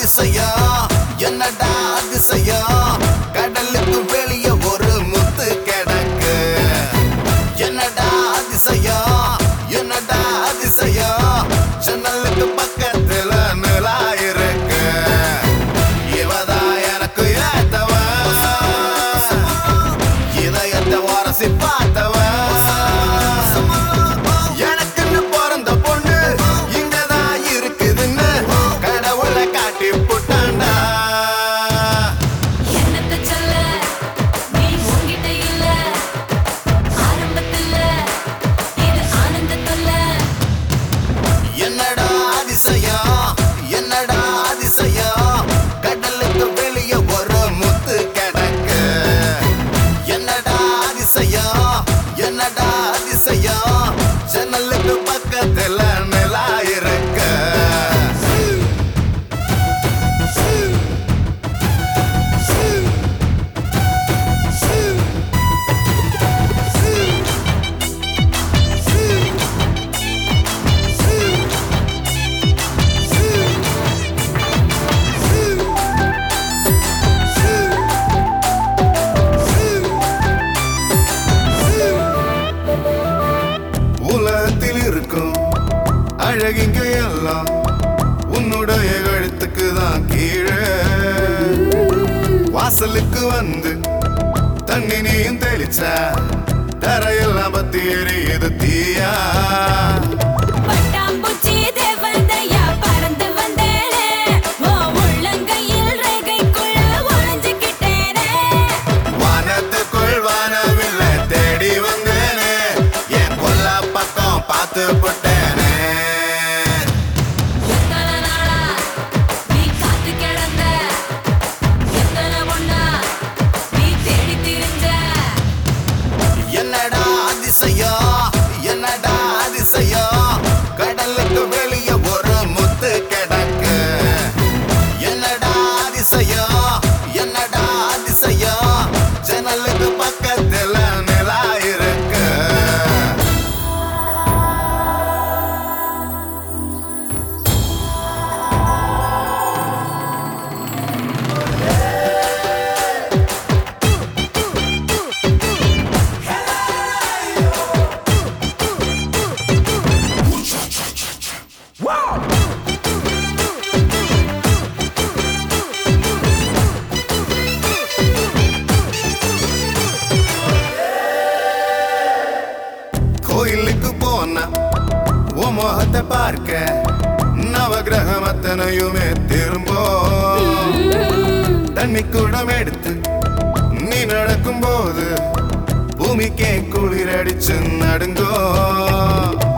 அதிசயம் என்னடா அதிசயம் கடலுக்கு வெளிய ஒரு முத்து கிடக்கு என்னடா அதிசயம் என்னடா அதிசயம் ஜன்னலுக்கு பக்கத்துல நிலா இருக்கு இவதான் எனக்கு ஏத்தவன் இதயத்தை உரசி பார்த்தவன் எனக்குன்னு பிறந்த பொண்ணு இங்கதான் இருக்குதுன்னு கடவுளை காட்டி புட்டாண்டா என்னத்த சொல்ல நீ உன்கிட்ட இல்ல ஆரம்பத்துல இது ஆனந்த தொல்ல என்னடா அதிசயம் என்னடா அதிசயம் கடலுக்கு வெளிய ஒரு முத்து கிடக்கு என்னடா அதிசயம் என்னடா அதிசயம் ஜன்னலுக்கு பக்கத்துல நிலா இருக்கு உலகத்தில் இருக்கும் அழகிங்க எல்லாம் உன்னுடைய கழுத்துக்கு தான் கீழே வாசலுக்கு வந்து தண்ணி நீயும் தெளிச்சா தரையெல்லாம் பத்தி எரியுது தீயா பட்டாம்பூச்சி தேவதையா பறந்து வந்தேனே உன் உள்ளங்கையில் ரேகைக்குள்ள ஒளிஞ்சுக்கிட்டேனே வானத்துக்குள் வானவில்லை தேடி வந்தேனே என் கொல்லா பக்கம் பார்த்து போட்டேனே எத்தனை நாளா நீ காத்து கிடந்த எத்தனை ஒண்ணா நீ தேடி திரிஞ்ச என்னடா அதிசயம் என்னடா அதிசயம் கடலுக்கு வெளிய ஒரு முத்து கிடக்கு என்னடா அதிசயம் என்னடா அதிசயம் ஜன்னலுக்கு பக்கத்துல நிலா இருக்கு கோயிலுக்கு போனா உன் முகத்தை பார்க்க நவகிரகம் அத்தனையுமே திரும்போ தண்ணி குடம் எடுத்து நீ நடக்கும் போது பூமிக்கே குளிர் அடிச்சு நடுங்கோ